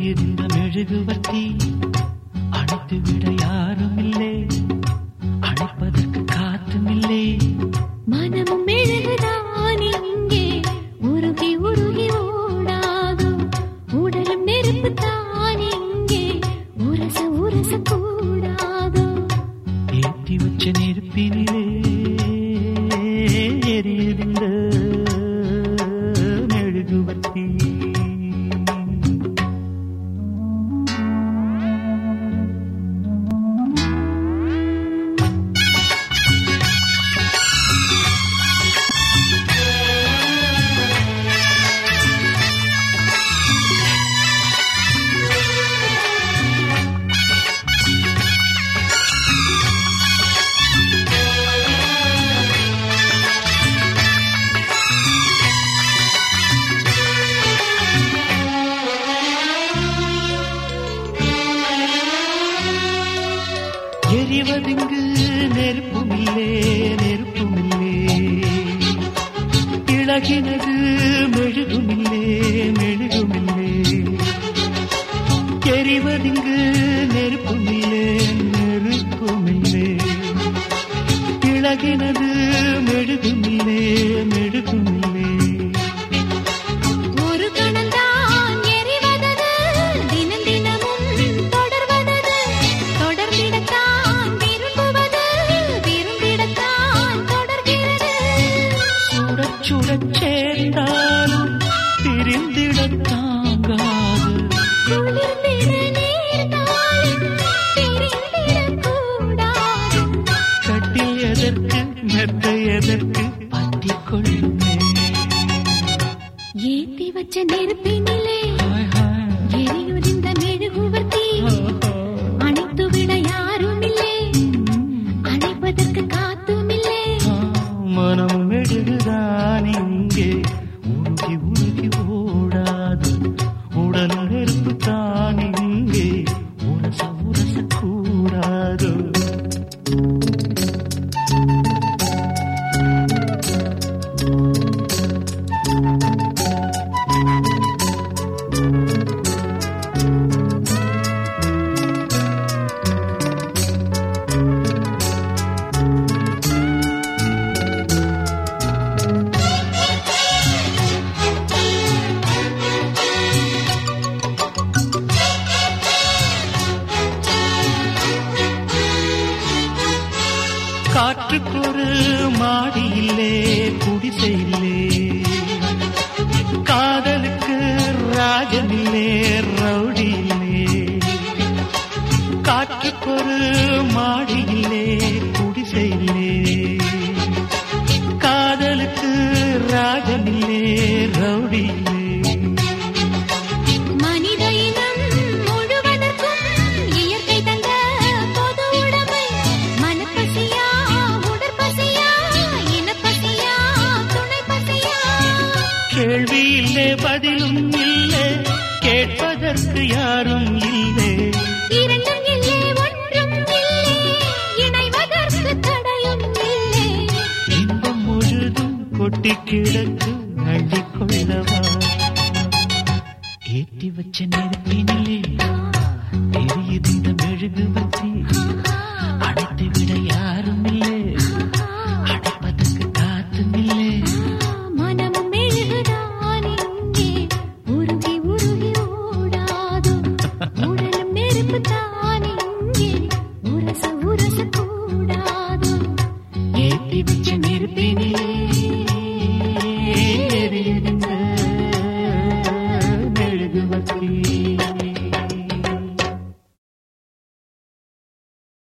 எரிந்த மெழுகுவர்த்தி அணைத்து விட யாரும் இல்லை அணைப்பதற்கு காத்தும் இல்லை மனமும் மெழுகுதான் இங்கே உருகி உருகி ஓடாதோ உடலும் நெருப்பு தான் இங்கே உரச உரச கூடாதோ ஏற்றி வச்ச நெருப்பினிலே எரியுதிந்த மெழுகுவர்த்தி எரிவதிங்கு நெருப்புமில்லே நெருப்புமில்லே இழகினது மெழுகுமில்லே மெழுகுமில்லே எரிவதிங்கு நெருப்புமில்லே நெருப்புமில்லே இழகினது மெழுகுமில்லே மெழுகுமில்லே ஒரு கணந்தான் எரிவதது தினம் தினமும் தொடர்வதது தொடர்ந்திடத்தான் விரும்புவது விரும்பிடத்தான் தொடர்கிறது சுடச் சுடச் சேர்ந்தாலும் பிரிந்திடத் தாங்காது குளிர்ந்திட நேர்ந்தாலும் பிரிந்திடக்கூடாது கட்டில் எதற்கு மெத்த எதற்கு பற்றிக் கொள்ளுமே ஏத்தி வச்ச நெருப்பினிலே ஹாய் ஹாய் எரியுதிர்ந்த மெழுகுவர்த்தி அணைத்து விட யாரும் இல்லை அணைப்பதற்கு காத்தும் இல்லை மனம் மெழுகுதான் இங்கே உருகி உருகி ஓடாது உடல் நெருப்பு தான் இங்கே உரச உரச கூடாது காற்றுக்கொரு மாடி இல்லே குடிசை இல்லே காதலுக்கு ராஜன் இல்லே ரவுடி இல்லே காற்றுக்கொரு மாடி இல்லே குடிசை இல்லே காதலுக்கு ராஜன் இல்லே ரவுடி இல்லே மனித இனம் முழுவதற்கும் இயற்கை தந்த பொது உடைமை மனப்பசியா உடற்பசியா இனப்பசியா துணை பசியா கேள்வி இல்லை பதிலும் இல்லை கேட்பதற்கு யாரும் இல்லை இரண்டும் இல்லை ஒன்றும் இல்லை இணைவதற்கு தடையும் இல்லை இன்பம் முழுதும் கொட்டி கிடக்கு அள்ளிக்கொள்ளவா ஏற்றி வச்ச நெருப்பு